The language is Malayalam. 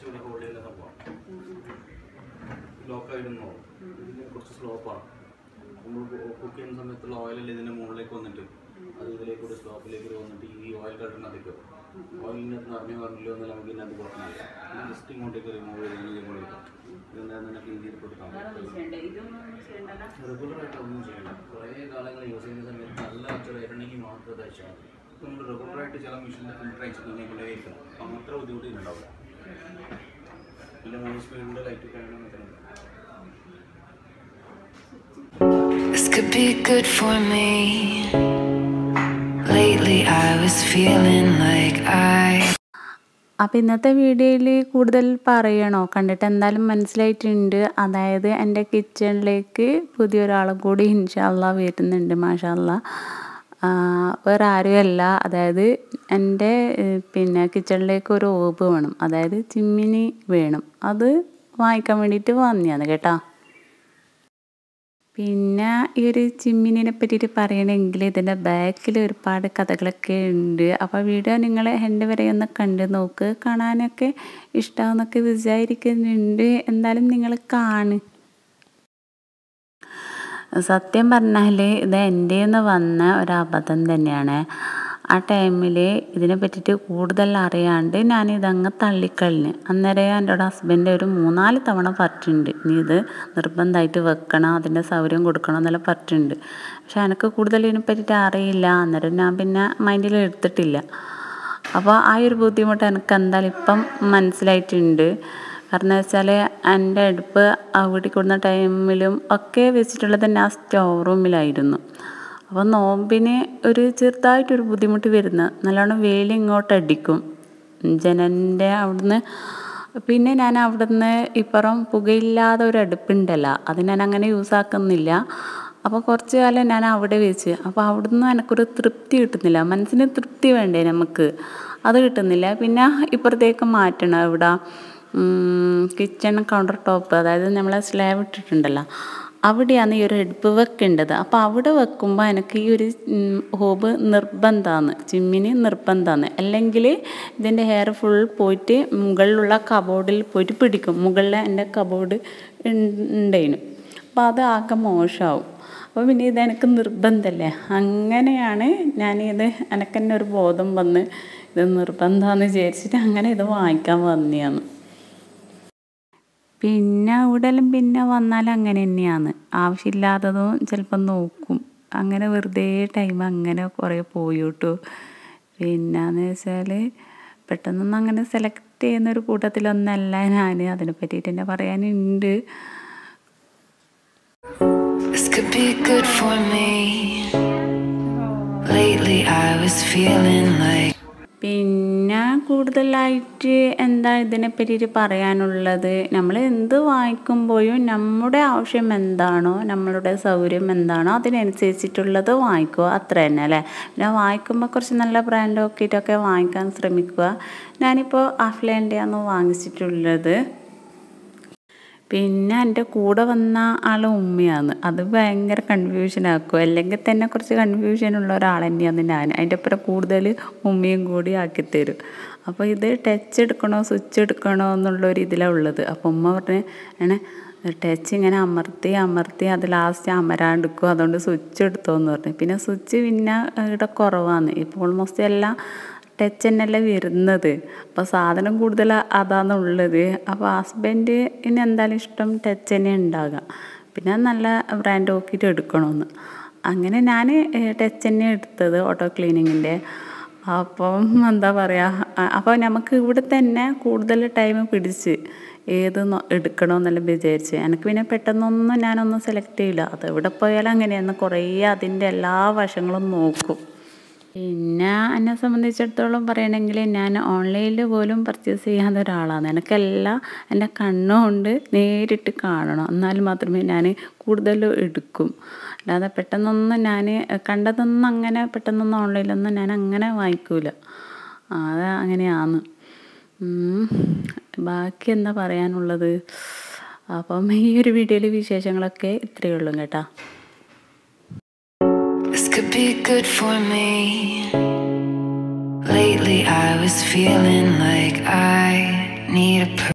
ജസ്റ്റ് ഇവിടെ ഹോൾഡ് ചെയ്യുന്ന സംഭവം ലോക്കായിരുന്നു ഇതിന് കുറച്ച് സ്ലോപ്പാണ് നമ്മൾ കുക്ക് ചെയ്യുന്ന സമയത്തുള്ള ഓയിലല്ലേ ഇതിൻ്റെ മുകളിലേക്ക് വന്നിട്ട് അത് ഇതിലേക്ക് കൂടി സ്ലോപ്പിലേക്ക് വന്നിട്ട് ഈ ഓയിൽ കഴുകുന്നതൊക്കെ ഓയിലിനകത്ത് നിറഞ്ഞു പറഞ്ഞില്ലോ എന്ന് നമുക്ക് ഇതിനകത്ത് കൊടുക്കണം ഇത് ജസ്റ്റ് ഇങ്ങോട്ടേക്ക് റിമൂവ് ചെയ്ത് ഇതിലേക്ക് കൊടുക്കാം ഇതെന്തായാലും തന്നെ ക്ലീൻ ചെയ്ത് കൊടുക്കാം റെഗുലറായിട്ട് ഒന്നും ചെയ്യണ്ട കുറേ കാലങ്ങൾ യൂസ് ചെയ്യുന്ന സമയത്ത് നല്ല അച്ചടായിട്ടുണ്ടെങ്കിൽ മാത്രം തയ്ച്ചാൽ മതി നമ്മൾ റെഗുലറായിട്ട് ചില മെഷീൻ്റെ ഫിൽറ്റർ അയച്ചിട്ട് കൊണ്ടേയിരിക്കണം അപ്പം അത്ര ബുദ്ധിമുട്ടുണ്ടാവില്ല പിന്നെ മൂന്ന് സ്പീഡിൻ്റെ ലൈറ്റ് കഴിയണം This could be good for me. Lately, I was feeling like I. അപ്പോൾ ഇന്നത്തെ വീഡിയോയിൽ കൂടുതൽ പറയണോ കണ്ടിട്ട് എന്തായാലും മനസ്സിലായിട്ടുണ്ട് അതായത് എൻ്റെ കിച്ചണിലേക്ക് പുതിയൊരാളും കൂടി ഇൻഷാല്ല വരുന്നുണ്ട് മാഷാല്ല വേറെ ആരുമല്ല അതായത് എൻ്റെ ഏഹ്, പിന്നെ കിച്ചണിലേക്ക് ഒരു ഓബ് വേണം അതായത് ചിമ്മിനി വേണം അത് വാങ്ങിക്കാൻ വേണ്ടിയിട്ട് വന്നതാണ് കേട്ടോ പിന്നെ ഈ ഒരു ചിമ്മിനിനെ പറ്റിയിട്ട് പറയണമെങ്കിൽ ഇതിൻ്റെ ബാക്കിൽ ഒരുപാട് കഥകളൊക്കെ ഉണ്ട് അപ്പോൾ വീഡിയോ നിങ്ങൾ എൻ്റെ വരെ ഒന്ന് കണ്ടു നോക്ക് കാണാനൊക്കെ ഇഷ്ടമാണെന്നൊക്കെ വിചാരിക്കുന്നുണ്ട് എന്തായാലും നിങ്ങൾ കാണ് സത്യം പറഞ്ഞാൽ ഇത് എൻ്റെ നിന്ന് വന്ന ഒരു അബദ്ധം തന്നെയാണ് ആ ടൈമിൽ ഇതിനെ പറ്റിയിട്ട് കൂടുതൽ അറിയാണ്ട് ഞാനിതങ്ങ് തള്ളിക്കളഞ്ഞ് അന്നേരം എൻ്റെ ഹസ്ബൻഡ് ഒരു മൂന്നാല് തവണ പറഞ്ഞിട്ടുണ്ട് നീ ഇത് നിർബന്ധമായിട്ട് വെക്കണം അതിൻ്റെ സൗകര്യം കൊടുക്കണം എന്നെല്ലാം പറഞ്ഞിട്ടുണ്ട് പക്ഷെ എനിക്ക് കൂടുതൽ ഇതിനെ പറ്റിയിട്ട് അറിയില്ല അന്നേരം ഞാൻ പിന്നെ മൈൻഡിൽ എടുത്തിട്ടില്ല അപ്പോൾ ആ ഒരു ബുദ്ധിമുട്ട് എനിക്ക് എന്തായാലും ഇപ്പം മനസ്സിലായിട്ടുണ്ട് കാരണം വെച്ചാൽ എൻ്റെ അടുപ്പ് അവിടെ കൊടുക്കുന്ന ടൈമിലും ഒക്കെ വെച്ചിട്ടുള്ളത് തന്നെ ആ സ്റ്റോർ റൂമിലായിരുന്നു അപ്പോൾ നോമ്പിന് ഒരു ചെറുതായിട്ടൊരു ബുദ്ധിമുട്ട് വരുന്ന നല്ലോണം വേലി ഇങ്ങോട്ട് അടിക്കും ജനലിൻ്റെ അവിടുന്ന് പിന്നെ ഞാൻ അവിടുന്ന് ഇപ്പുറം പുകയില്ലാതെ ഒരു അടുപ്പുണ്ടല്ലോ അത് ഞാൻ അങ്ങനെ യൂസ് ആക്കുന്നില്ല അപ്പോൾ കുറച്ച് കാലം ഞാൻ അവിടെ വെച്ച് അപ്പോൾ അവിടുന്ന് എനിക്കൊരു തൃപ്തി കിട്ടുന്നില്ല മനസ്സിന് തൃപ്തി വേണ്ടേ നമുക്ക് അത് കിട്ടുന്നില്ല പിന്നെ ഇപ്പുറത്തേക്ക് മാറ്റണം ഇവിടെ കിച്ചൺ കൗണ്ടർ ടോപ്പ് അതായത് നമ്മളെ സ്ലാബ് ഇട്ടിട്ടുണ്ടല്ലോ അവിടെയാണ് ഈ ഒരു അടുപ്പ് വെക്കേണ്ടത് അപ്പോൾ അവിടെ വെക്കുമ്പോൾ എനിക്ക് ഈ ഒരു ഉം, ഹോബ് നിർബന്ധമാണ് ചിമ്മിന് നിർബന്ധമാണ് അല്ലെങ്കിൽ ഇതിൻ്റെ ഹെയർ ഫുൾ പോയിട്ട് മുകളിലുള്ള കബോർഡിൽ പോയിട്ട് പിടിക്കും മുകളിലെ എൻ്റെ കബോർഡ് ഉണ്ടായിരുന്നു അപ്പോൾ അത് ആകെ മോശമാവും അപ്പോൾ പിന്നെ ഇത് എനിക്ക് നിർബന്ധമല്ലേ അങ്ങനെയാണ് ഞാനിത് എനിക്ക് തന്നെ ഒരു ബോധം വന്ന് ഇത് നിർബന്ധമാണെന്ന് വിചാരിച്ചിട്ട് അങ്ങനെ ഇത് വാങ്ങിക്കാൻ വന്നതാണ് പിന്നെ ഇവിടെല്ലാം പിന്നെ വന്നാൽ അങ്ങനെ തന്നെയാണ് ആവശ്യമില്ലാത്തതും ചിലപ്പം നോക്കും അങ്ങനെ വെറുതെ ടൈം അങ്ങനെ കുറേ പോയി കേട്ടോ പിന്നെന്ന് വെച്ചാൽ പെട്ടെന്നൊന്നും അങ്ങനെ സെലക്ട് ചെയ്യുന്ന ഒരു കൂട്ടത്തിലൊന്നല്ല ഞാൻ അതിനെ പറ്റിയിട്ട് തന്നെ പറയാനുണ്ട് This could be good for me. Lately, I was feeling like. പിന്നെ കൂടുതലായിട്ട് എന്താ ഇതിനെ പറ്റിയിട്ട് പറയാനുള്ളത് നമ്മൾ എന്ത് വാങ്ങിക്കുമ്പോഴും നമ്മുടെ ആവശ്യം എന്താണോ നമ്മളുടെ സൗകര്യം എന്താണോ അതിനനുസരിച്ചിട്ടുള്ളത് വാങ്ങിക്കുക അത്ര തന്നെ അല്ലേ പിന്നെ വാങ്ങിക്കുമ്പോൾ കുറച്ച് നല്ല ബ്രാൻഡ് നോക്കിയിട്ടൊക്കെ വാങ്ങിക്കാൻ ശ്രമിക്കുക ഞാനിപ്പോൾ അഫ്ലേൻ്റെയാണ് വാങ്ങിച്ചിട്ടുള്ളത് പിന്നെ എൻ്റെ കൂടെ വന്ന ആൾ ഉമ്മയാണ് അത് ഭയങ്കര കൺഫ്യൂഷൻ ആക്കും അല്ലെങ്കിൽ തന്നെ കുറച്ച് കൺഫ്യൂഷൻ ഉള്ള ഒരാൾ തന്നെയാണ് ഞാൻ അതിൻ്റെ അപ്പുറം കൂടുതൽ ഉമ്മയും കൂടി ആക്കിത്തരും അപ്പോൾ ഇത് ടച്ച് എടുക്കണോ സ്വിച്ച് എടുക്കണോ എന്നുള്ളൊരു ഇതിലാണ് ഉള്ളത് അപ്പോൾ ഉമ്മ പറഞ്ഞ് ആണ് ടച്ച് ഇങ്ങനെ അമർത്തി അമർത്തി അത് ലാസ്റ്റ് അമരാണ്ടിക്കും അതുകൊണ്ട് സ്വിച്ച് എടുത്തോന്ന് പറഞ്ഞു പിന്നെ സ്വിച്ച് പിന്നെ ഇവിടെ കുറവാണ് ഇപ്പോൾ ഓൾമോസ്റ്റ് എല്ലാം ടച്ച് തന്നെയല്ലേ വരുന്നത് അപ്പോൾ സാധനം കൂടുതൽ അതാണ് ഉള്ളത് അപ്പോൾ ഹസ്ബൻഡിന് എന്തായാലും ഇഷ്ടം ടച്ച് തന്നെ ഉണ്ടാകുക പിന്നെ നല്ല ബ്രാൻഡ് നോക്കിയിട്ട് എടുക്കണമെന്ന് അങ്ങനെ ഞാൻ ടച്ച് തന്നെ എടുത്തത് ഓട്ടോ ക്ലീനിങ്ങിൻ്റെ അപ്പം എന്താ പറയുക അപ്പോൾ നമുക്ക് ഇവിടെ തന്നെ കൂടുതൽ ടൈം പിടിച്ച് ഏത് നോ- എടുക്കണമെന്നെല്ലാം വിചാരിച്ച് എനിക്ക് പിന്നെ പെട്ടെന്നൊന്നും ഞാനൊന്നും സെലക്ട് ചെയ്യില്ല അത് എവിടെ പോയാലും അങ്ങനെയാണ് കുറേ അതിൻ്റെ എല്ലാ വശങ്ങളും നോക്കും പിന്നെ എന്നെ സംബന്ധിച്ചിടത്തോളം പറയണമെങ്കിൽ ഞാൻ ഓൺലൈനിൽ പോലും പർച്ചേസ് ചെയ്യാത്ത ഒരാളാണ് എനിക്കെല്ലാം എൻ്റെ കണ്ണുകൊണ്ട് നേരിട്ട് കാണണം എന്നാൽ മാത്രമേ ഞാൻ കൂടുതലും എടുക്കും അല്ലാതെ പെട്ടെന്നൊന്നും ഞാൻ കണ്ടതൊന്നും അങ്ങനെ പെട്ടെന്നൊന്നും ഓൺലൈനിലൊന്നും ഞാൻ അങ്ങനെ വാങ്ങിക്കൂല അത് അങ്ങനെയാണ് ഉം. ബാക്കി എന്താ പറയാനുള്ളത് അപ്പം ഈ ഒരു വീഡിയോയിൽ വിശേഷങ്ങളൊക്കെ ഇത്രയേ ഉള്ളൂ കേട്ടോ This could be good for me. Lately, I was feeling like I need a.